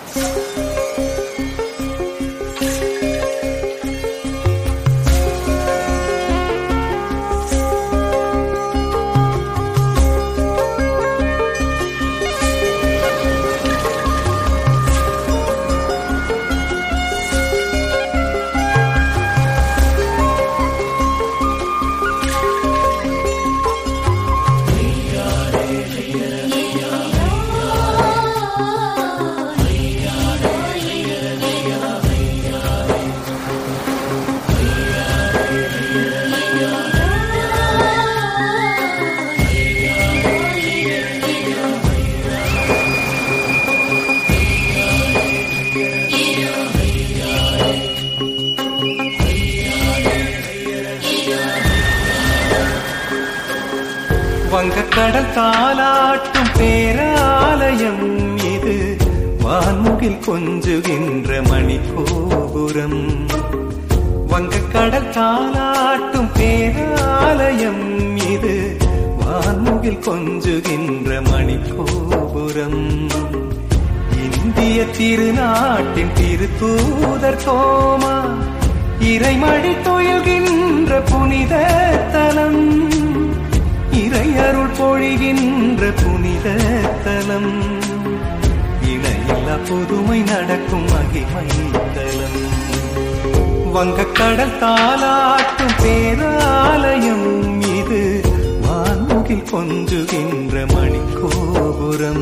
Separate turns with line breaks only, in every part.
வங்கக்கடல் தாலாட்டும் பேராலயம் இது வான்முகில் கொஞ்சுகின்ற மணிக்கோபுரம் வங்கக்கடல் தாலாட்டும் பேராலயம் இது வான்முகில் கொஞ்சுகின்ற மணிக்கோபுரம் இந்திய திருநாட்டின் திருத்தூதர் தோமா இறைமழி துயில்கின்ற புனித தலம் இறையருள் பொழிகின்ற புனித தலம் இணையில்லா புதுமை நடக்கும் மகிமை தலம் வங்கக்கடல் தாலாட்டும் பேராலயம் இது வான்முகில் கொஞ்சுகின்ற மணிக்கோபுரம்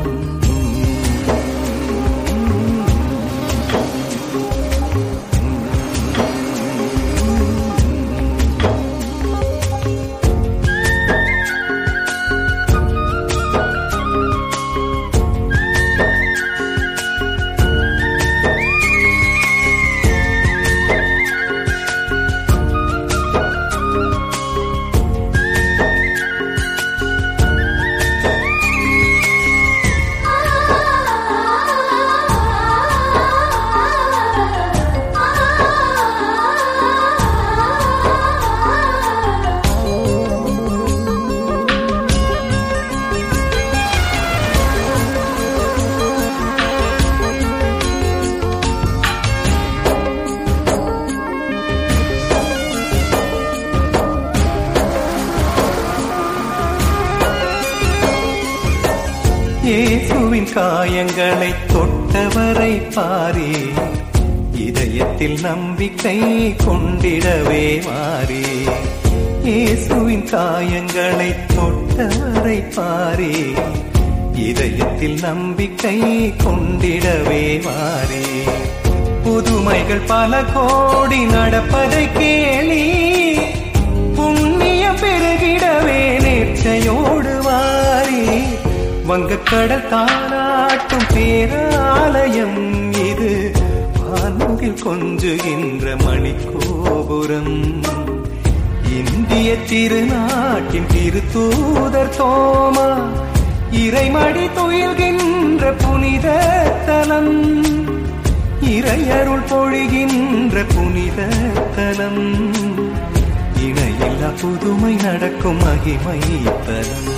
இயேசுவின் காயங்களை தொட்டவரை பாரி இதயத்தில் நம்பிக்கை கொண்டிடவே மாறி இயேசுவின் காயங்களை தொட்டவரை பாரி இதயத்தில் நம்பிக்கை கொண்டிடவே மாறி புதுமைகள் பல கோடி நடப்பதை கேளி புண்ணியம் பெருகிடவே நேர்ச்சையோடு வாரி வங்கக்கடல் தானாட்டும் பேராலயம் இது வான்முகில் கொஞ்சுகின்ற மணிக்கோபுரம் இந்திய திருநாட்டின் திருத்தூதர் தோமா இறைமடி துயில்கின்ற புனித தலம் இறையருள் பொழிகின்ற புனித தலம் இணையில்லா புதுமை நடக்கும் மகிமை தலம்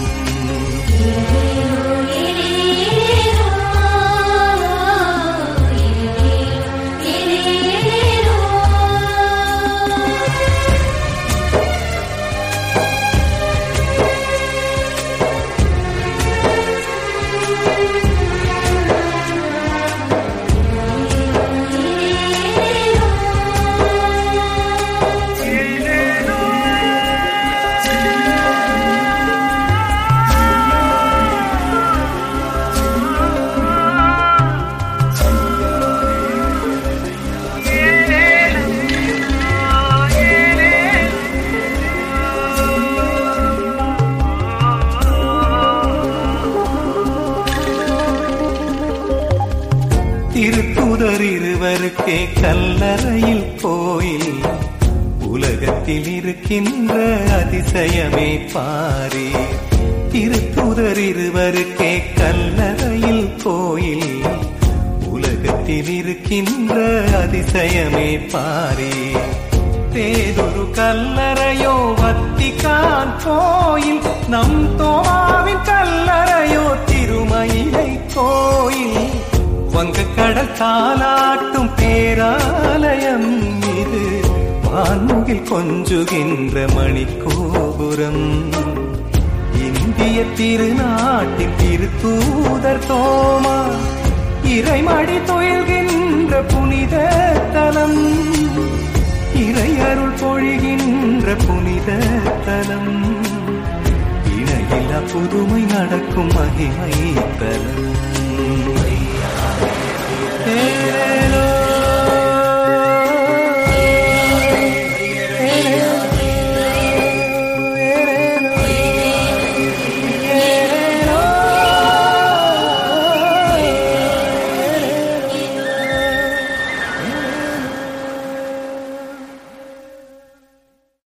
திருத்துதர் இருவருக்கே கல்லறையில் கோயில் உலகத்தில் இருக்கின்ற அதிசயமே பாரி திருத்துதர் இருவருக்கே கல்லறையில் கோயில் உலகத்தில் இருக்கின்ற அதிசயமே பாரி பேதொரு கல்லறையோ வத்திக்கான் கோயில் நம் தோமாவின் கல்லறையோ திருமயிலை கோயில் வங்கக்கடல் தாலாட்டும் பேராலயம் இது வான்முகில் கொஞ்சுகின்ற மணிக்கோபுரம் இந்திய திருநாட்டின் திருத்தூதர் தோமா இறைமடி தொழில்கின்ற புனித தலம் இறையருள் பொழிகின்ற புனித தலம் இணையில்லா புதுமை நடக்கும் மகிமை தலம்